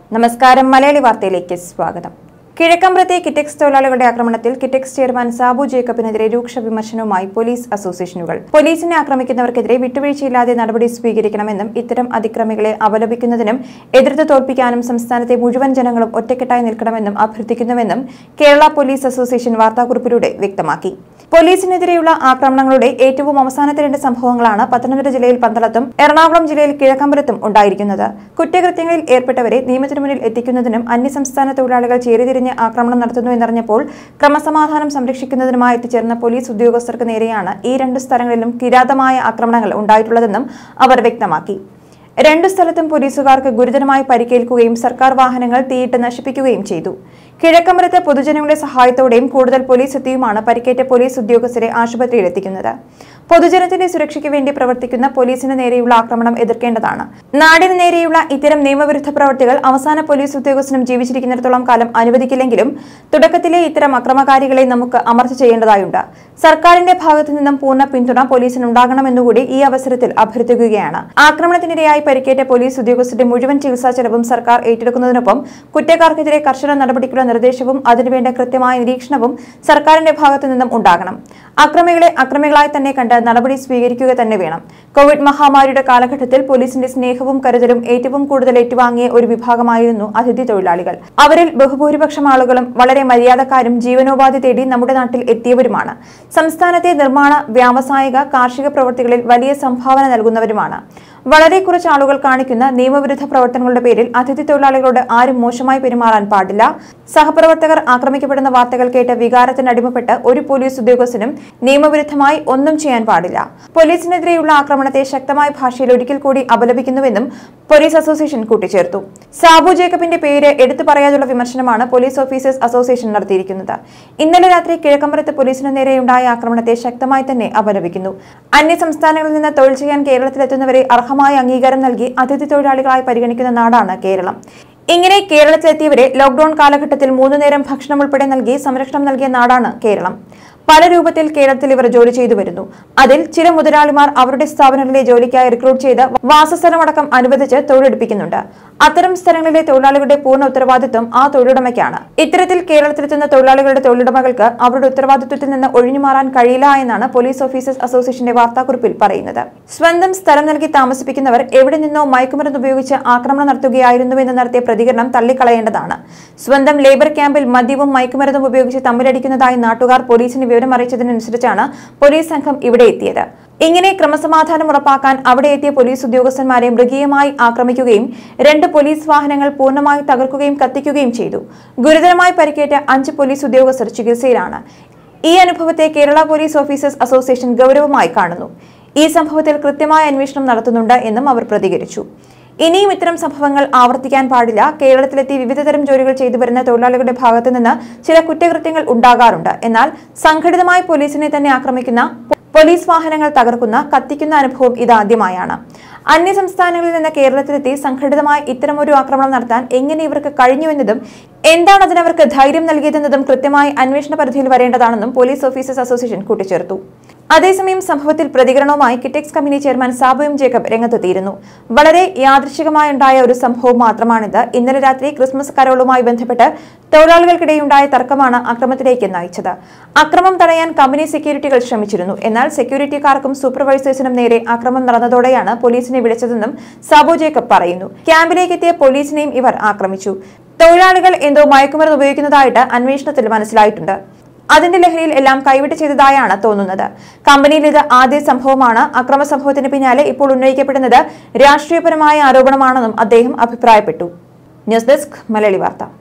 നമസ്കാരം മലയാളി വാർത്തയിലേക്ക് സ്വാഗതം കിഴക്കമ്പ്രത്തെ കിറ്റക്സ് തൊഴിലാളികളുടെ ആക്രമണത്തിൽ കിറ്റക്സ് ചെയർമാൻ സാബു ജേക്കബിനെതിരെ രൂക്ഷ വിമർശനവുമായി പോലീസ് അസോസിയേഷനുകൾ പോലീസിനെ ആക്രമിക്കുന്നവർക്കെതിരെ വിട്ടുവീഴ്ചയില്ലാതെ നടപടി സ്വീകരിക്കണമെന്നും ഇത്തരം അതിക്രമികളെ അപലപിക്കുന്നതിനും എതിർത്ത് തോൽപ്പിക്കാനും സംസ്ഥാനത്തെ മുഴുവൻ ജനങ്ങളും ഒറ്റക്കെട്ടായി നിൽക്കണമെന്നും അഭ്യർത്ഥിക്കുന്നുവെന്നും കേരള പോലീസ് അസോസിയേഷൻ വാർത്താക്കുറിപ്പിലൂടെ വ്യക്തമാക്കി പോലീസിനെതിരെയുള്ള ആക്രമണങ്ങളുടെ ഏറ്റവും അവസാനത്തെ രണ്ട് സംഭവങ്ങളാണ് പത്തനംതിട്ട ജില്ലയിൽ പന്തളത്തും എറണാകുളം ജില്ലയിൽ കിഴക്കമ്പലത്തും ഉണ്ടായിരിക്കുന്നത് കുറ്റകൃത്യങ്ങളിൽ ഏർപ്പെട്ടവരെ നിയമത്തിനു മുന്നിൽ എത്തിക്കുന്നതിനും അന്യസംസ്ഥാന തൊഴിലാളികൾ ചേരിതിരിഞ്ഞ് ആക്രമണം നടത്തുന്നു എന്നറിഞ്ഞപ്പോൾ ക്രമസമാധാനം സംരക്ഷിക്കുന്നതിനുമായി എത്തിച്ചേർന്ന പോലീസ് ഉദ്യോഗസ്ഥർക്ക് നേരെയാണ് ഈ രണ്ട് സ്ഥലങ്ങളിലും കിരാതമായ ആക്രമണങ്ങൾ ഉണ്ടായിട്ടുള്ളതെന്നും അവർ വ്യക്തമാക്കി രണ്ടു സ്ഥലത്തും പോലീസുകാർക്ക് ഗുരുതരമായി പരിക്കേൽക്കുകയും സർക്കാർ വാഹനങ്ങൾ തീയിട്ട് നശിപ്പിക്കുകയും ചെയ്തു കിഴക്കമ്പലത്ത് പൊതുജനങ്ങളുടെ സഹായത്തോടെയും കൂടുതൽ പോലീസ് എത്തിയുമാണ് പരിക്കേറ്റ പോലീസ് ഉദ്യോഗസ്ഥരെ ആശുപത്രിയിൽ എത്തിക്കുന്നത് പൊതുജനത്തിന്റെ സുരക്ഷയ്ക്ക് വേണ്ടി പ്രവർത്തിക്കുന്ന പോലീസിന് നേരെയുള്ള ആക്രമണം എതിർക്കേണ്ടതാണ് നാടിന് നേരെയുള്ള ഇത്തരം നിയമവിരുദ്ധ പ്രവർത്തികൾ അവസാന പോലീസ് ഉദ്യോഗസ്ഥനും ജീവിച്ചിരിക്കുന്നിടത്തോളം കാലം അനുവദിക്കില്ലെങ്കിലും തുടക്കത്തിലെ ഇത്തരം അക്രമകാരികളെ നമുക്ക് അമർച്ച ചെയ്യേണ്ടതായുണ്ട് സർക്കാരിന്റെ ഭാഗത്തു നിന്നും പൂർണ്ണ പിന്തുണ പോലീസിന് ഉണ്ടാകണമെന്നുകൂടി ഈ അവസരത്തിൽ അഭ്യർത്ഥിക്കുകയാണ് ആക്രമണത്തിനിരയായി പരിക്കേറ്റ പോലീസ് ഉദ്യോഗസ്ഥരുടെ മുഴുവൻ ചികിത്സാ ചെലവും സർക്കാർ ഏറ്റെടുക്കുന്നതിനൊപ്പം കുറ്റക്കാർക്കെതിരെ കർശന നടപടിക്കുള്ള നിർദ്ദേശവും അതിനുവേണ്ട കൃത്യമായ നിരീക്ഷണവും സർക്കാരിന്റെ ഭാഗത്തു നിന്നും ഉണ്ടാകണം അക്രമികളെ അക്രമികളായി തന്നെ കണ്ട് നടപടി സ്വീകരിക്കുക തന്നെ വേണം കോവിഡ് മഹാമാരിയുടെ കാലഘട്ടത്തിൽ പോലീസിന്റെ സ്നേഹവും കരുതലും ഏറ്റവും കൂടുതൽ ഏറ്റുവാങ്ങിയ ഒരു വിഭാഗമായിരുന്നു അതിഥി തൊഴിലാളികൾ അവരിൽ ബഹുഭൂരിപക്ഷം ആളുകളും വളരെ മര്യാദക്കാരും ജീവനോപാധി തേടി നമ്മുടെ നാട്ടിൽ എത്തിയവരുമാണ് സംസ്ഥാനത്തെ നിർമ്മാണ വ്യാവസായിക കാർഷിക പ്രവൃത്തികളിൽ വലിയ സംഭാവന നൽകുന്നവരുമാണ് വളരെ കുറച്ച് ആളുകൾ കാണിക്കുന്ന നിയമവിരുദ്ധ പ്രവർത്തനങ്ങളുടെ പേരിൽ അതിഥി തൊഴിലാളികളോട് ആരും മോശമായി പെരുമാറാൻ പാടില്ല സഹപ്രവർത്തകർ ആക്രമിക്കപ്പെടുന്ന വാർത്തകൾ കേട്ട് വികാരത്തിന് അടിമപ്പെട്ട് ഒരു പോലീസ് ഉദ്യോഗസ്ഥനും നിയമവിരുദ്ധമായി ഒന്നും ചെയ്യാൻ പാടില്ല പോലീസിനെതിരെയുള്ള ആക്രമണത്തെ ശക്തമായ ഭാഷയിൽ ഒരിക്കൽ കൂടി അപലപിക്കുന്നുവെന്നും പോലീസ് അസോസിയേഷൻ കൂട്ടിച്ചേർത്തു സാബു ജേക്കബിന്റെ പേര് എടുത്തു പറയാനുള്ള വിമർശനമാണ് പോലീസ് ഓഫീസേഴ്സ് അസോസിയേഷൻ നടത്തിയിരിക്കുന്നത് ഇന്നലെ രാത്രി കിഴക്കമ്പലത്ത് പോലീസിന് നേരെയുണ്ടായ ആക്രമണത്തെ ശക്തമായി തന്നെ അപലപിക്കുന്നു അന്യ സംസ്ഥാനങ്ങളിൽ നിന്ന് തൊഴിൽ ചെയ്യാൻ കേരളത്തിലെത്തുന്നവരെ അർഹമായ അംഗീകാരം നൽകി അതിഥി തൊഴിലാളികളായി പരിഗണിക്കുന്ന നാടാണ് കേരളം ഇങ്ങനെ കേരളത്തിലെത്തിയവരെ ലോക്ഡൌൺ കാലഘട്ടത്തിൽ മൂന്നു നേരം ഭക്ഷണം ഉൾപ്പെടെ നൽകി സംരക്ഷണം നൽകിയ നാടാണ് കേരളം പല രൂപത്തിൽ കേരളത്തിൽ ഇവർ ജോലി ചെയ്തു വരുന്നു അതിൽ ചില മുതലാളിമാർ അവരുടെ സ്ഥാപനങ്ങളിലെ ജോലിക്കായി റിക്രൂട്ട് ചെയ്ത് വാസസ്ഥലമടക്കം അനുവദിച്ച് തൊഴിലെടുപ്പിക്കുന്നുണ്ട് അത്തരം സ്ഥലങ്ങളിലെ തൊഴിലാളികളുടെ പൂർണ്ണ ഉത്തരവാദിത്വം ആ തൊഴിലുടമയ്ക്കാണ് ഇത്തരത്തിൽ കേരളത്തിലെത്തുന്ന തൊഴിലാളികളുടെ തൊഴിലുടമകൾക്ക് അവരുടെ ഉത്തരവാദിത്വത്തിൽ നിന്ന് ഒഴിഞ്ഞുമാറാൻ കഴിയില്ല എന്നാണ് പോലീസ് ഓഫീസേഴ്സ് അസോസിയേഷന്റെ വാർത്താക്കുറിപ്പിൽ പറയുന്നത് സ്വന്തം സ്ഥലം നൽകി താമസിപ്പിക്കുന്നവർ എവിടെ നിന്നോ മയക്കുമരുന്ന് ഉപയോഗിച്ച് ആക്രമണം നടത്തുകയായിരുന്നുവെന്ന് നടത്തിയ പ്രതികരണം തള്ളിക്കളയേണ്ടതാണ് സ്വന്തം ലേബർ ക്യാമ്പിൽ മദ്യവും മയക്കുമരുന്നും ഉപയോഗിച്ച് തമ്മിലടിക്കുന്നതായി നാട്ടുകാർ പോലീസിന് വിവരം അറിയിച്ചതിനനുസരിച്ചാണ് പോലീസ് സംഘം ഇവിടെ എത്തിയത് ഇങ്ങനെ ക്രമസമാധാനം ഉറപ്പാക്കാൻ അവിടെ എത്തിയ പോലീസ് ഉദ്യോഗസ്ഥന്മാരെ മൃഗീയമായി ആക്രമിക്കുകയും രണ്ട് പോലീസ് വാഹനങ്ങൾ പൂർണ്ണമായി തകർക്കുകയും കത്തിക്കുകയും ചെയ്തു ഗുരുതരമായി പരിക്കേറ്റ അഞ്ച് പോലീസ് ഉദ്യോഗസ്ഥർ ചികിത്സയിലാണ് ഈ അനുഭവത്തെ കേരള പോലീസ് ഓഫീസേഴ്സ് അസോസിയേഷൻ ഗൗരവമായി കാണുന്നു ഈ സംഭവത്തിൽ കൃത്യമായ അന്വേഷണം നടത്തുന്നുണ്ട് എന്നും അവർ പ്രതികരിച്ചു ഇനിയും ഇത്തരം സംഭവങ്ങൾ ആവർത്തിക്കാൻ പാടില്ല കേരളത്തിലെത്തി വിവിധതരം ജോലികൾ ചെയ്തു വരുന്ന തൊഴിലാളികളുടെ ഭാഗത്തു നിന്ന് ചില കുറ്റകൃത്യങ്ങൾ ഉണ്ടാകാറുണ്ട് എന്നാൽ സംഘടിതമായി പോലീസിനെ തന്നെ ആക്രമിക്കുന്ന പോലീസ് വാഹനങ്ങൾ തകർക്കുന്ന കത്തിക്കുന്ന അനുഭവം ഇതാദ്യമായാണ് അന്യ സംസ്ഥാനങ്ങളിൽ നിന്ന് കേരളത്തിലെത്തി സംഘടിതമായി ഇത്തരമൊരു ആക്രമണം നടത്താൻ എങ്ങനെ ഇവർക്ക് കഴിഞ്ഞുവെന്നതും എന്താണ് അതിനവർക്ക് ധൈര്യം നൽകിയതെന്നതും കൃത്യമായി അന്വേഷണ പരിധിയിൽ വരേണ്ടതാണെന്നും പോലീസ് ഓഫീസേഴ്സ് അസോസിയേഷൻ കൂട്ടിച്ചേർത്തു അതേസമയം സംഭവത്തിൽ പ്രതികരണവുമായി Kitex company chairman Sabu M Jacob രംഗത്തെത്തിയിരുന്നു വളരെ യാദൃശികമായുണ്ടായ ഒരു സംഭവം മാത്രമാണിത് ഇന്നലെ രാത്രി ക്രിസ്മസ് കരോളുമായി ബന്ധപ്പെട്ട് തൊഴിലാളികൾക്കിടെയുണ്ടായ തർക്കമാണ് അക്രമത്തിലേക്ക് നയിച്ചത് അക്രമം തടയാൻ കമ്പനി സെക്യൂരിറ്റികൾ ശ്രമിച്ചിരുന്നു എന്നാൽ സെക്യൂരിറ്റിക്കാർക്കും സൂപ്പർവൈസേഴ്സിനും നേരെ അക്രമം നടന്നതോടെയാണ് പോലീസിനെ വിളിച്ചതെന്നും സാബു ജേക്കബ് പറയുന്നു ക്യാമ്പിലേക്ക് എത്തിയ പോലീസിനെയും ഇവർ ആക്രമിച്ചു തൊഴിലാളികൾ എന്തോ മയക്കുമരുന്ന് ഉപയോഗിക്കുന്നതായിട്ട് അന്വേഷണത്തിൽ മനസ്സിലായിട്ടുണ്ട് അതിന്റെ ലഹരിയിൽ എല്ലാം കൈവിട്ട് ചെയ്തതായാണ് തോന്നുന്നത് കമ്പനിയിൽ ഇത് ആദ്യ സംഭവമാണ് അക്രമ സംഭവത്തിന് പിന്നാലെ ഇപ്പോൾ ഉന്നയിക്കപ്പെടുന്നത് രാഷ്ട്രീയപരമായ ആരോപണമാണെന്നും അദ്ദേഹം അഭിപ്രായപ്പെട്ടു ന്യൂസ് ഡെസ്ക് മലയാളി വാർത്ത